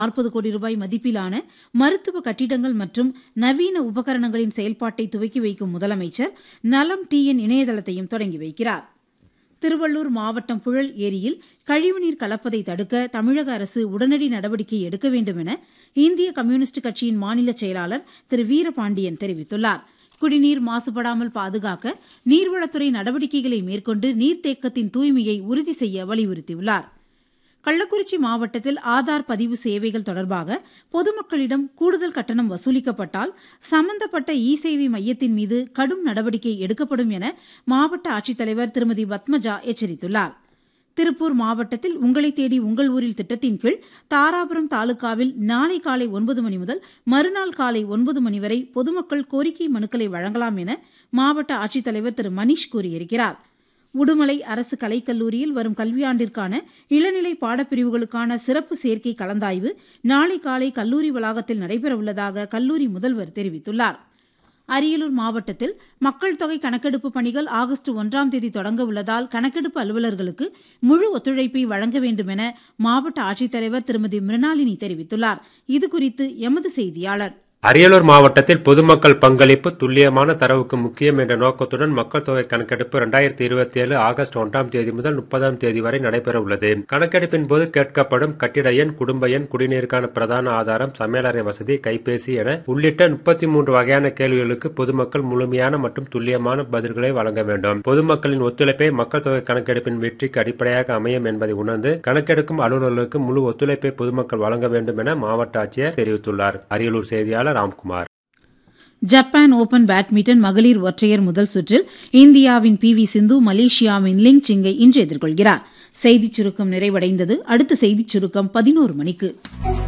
நாற்பது கோடி ரூபாய் மதிப்பிலான மருத்துவ கட்டிடங்கள் மற்றும் நவீன உபகரணங்களின் செயல்பாட்டை துவக்கி வைக்கும் முதலமைச்சர் நலம் டிஎன் இணையதளத்தையும் தொடங்கி வைக்கிறார் திருவள்ளூர் மாவட்டம் புழல் ஏரியில் கழிவுநீர் கலப்பதை தடுக்க தமிழக அரசு உடனடி நடவடிக்கை எடுக்க வேண்டும் என இந்திய கம்யூனிஸ்ட் கட்சியின் மாநில செயலாளர் திரு வீரபாண்டியன் தெரிவித்துள்ளார் குடிநீர் மாசுபடாமல் பாதுகாக்க நீர்வளத்துறை நடவடிக்கைகளை மேற்கொண்டு நீர்த்தேக்கத்தின் தூய்மையை உறுதி செய்ய வலியுறுத்தியுள்ளார் கள்ளக்குறிச்சி மாவட்டத்தில் ஆதார் பதிவு சேவைகள் தொடர்பாக பொதுமக்களிடம் கூடுதல் கட்டணம் வசூலிக்கப்பட்டால் சம்பந்தப்பட்ட இ சேவை மையத்தின் மீது கடும் நடவடிக்கை எடுக்கப்படும் என மாவட்ட ஆட்சித்தலைவர் திருமதி பத்மஜா எச்சரித்துள்ளார் திருப்பூர் மாவட்டத்தில் உங்களை தேடி உங்கள் ஊரில் திட்டத்தின் கீழ் தாராபுரம் தாலுகாவில் நாளை காலை ஒன்பது மணி முதல் மறுநாள் காலை ஒன்பது மணி வரை பொதுமக்கள் கோரிக்கை மனுக்களை வழங்கலாம் என மாவட்ட ஆட்சித்தலைவர் திரு மணீஷ் கூறியிருக்கிறார் உடுமலை அரசு கலைக்கல்லூரியில் வரும் கல்வியாண்டிற்கான இளநிலை பாடப்பிரிவுகளுக்கான சிறப்பு சேர்க்கை கலந்தாய்வு நாளை காலை கல்லூரி வளாகத்தில் நடைபெறவுள்ளதாக கல்லூரி முதல்வர் தெரிவித்துள்ளார் அரியலூர் மாவட்டத்தில் மக்கள் தொகை கணக்கெடுப்பு பணிகள் ஆகஸ்ட் ஒன்றாம் தேதி தொடங்க உள்ளதால் கணக்கெடுப்பு அலுவலர்களுக்கு முழு ஒத்துழைப்பை வழங்க வேண்டும் என மாவட்ட ஆட்சித்தலைவர் திருமதி மிருணாளினி தெரிவித்துள்ளார் இதுகுறித்து எமது செய்தியாளர் அரியலூர் மாவட்டத்தில் பொதுமக்கள் பங்களிப்பு துல்லியமான தரவுக்கு முக்கியம் என்ற நோக்கத்துடன் மக்கள் தொகை கணக்கெடுப்பு இரண்டாயிரத்தி இருபத்தி ஏழு ஆகஸ்ட் ஒன்றாம் தேதி முதல் முப்பதாம் தேதி வரை நடைபெற உள்ளது கணக்கெடுப்பின் போது கேட்கப்படும் கட்டிட எண் குடும்ப எண் குடிநீருக்கான பிரதான ஆதாரம் சமையலறை வசதி கைபேசி என உள்ளிட்ட முப்பத்தி மூன்று வகையான கேள்விகளுக்கு பொதுமக்கள் முழுமையான மற்றும் துல்லியமான பதில்களை வழங்க வேண்டும் பொதுமக்களின் ஒத்துழைப்பை மக்கள் தொகை கணக்கெடுப்பின் வெற்றிக்கு அடிப்படையாக அமையும் என்பதை உணர்ந்து கணக்கெடுக்கும் அலுவலர்களுக்கு முழு ஒத்துழைப்பை பொதுமக்கள் வழங்க வேண்டும் என மாவட்ட ஆட்சியர் தெரிவித்துள்ளார் அரியலூர் செய்தியாளர் ராம்குமார் ஜப்பான் ஓபன் பேட்மிண்டன் மகளிர் ஒற்றையர் முதல் சுற்றில் இந்தியாவின் பி வி சிந்து மலேசியாவின் லிங் சிங்கை இன்று எதிர்கொள்கிறார் செய்திச் சுருக்கம் நிறைவடைந்தது அடுத்த செய்திச் சுருக்கம் பதினோரு மணிக்கு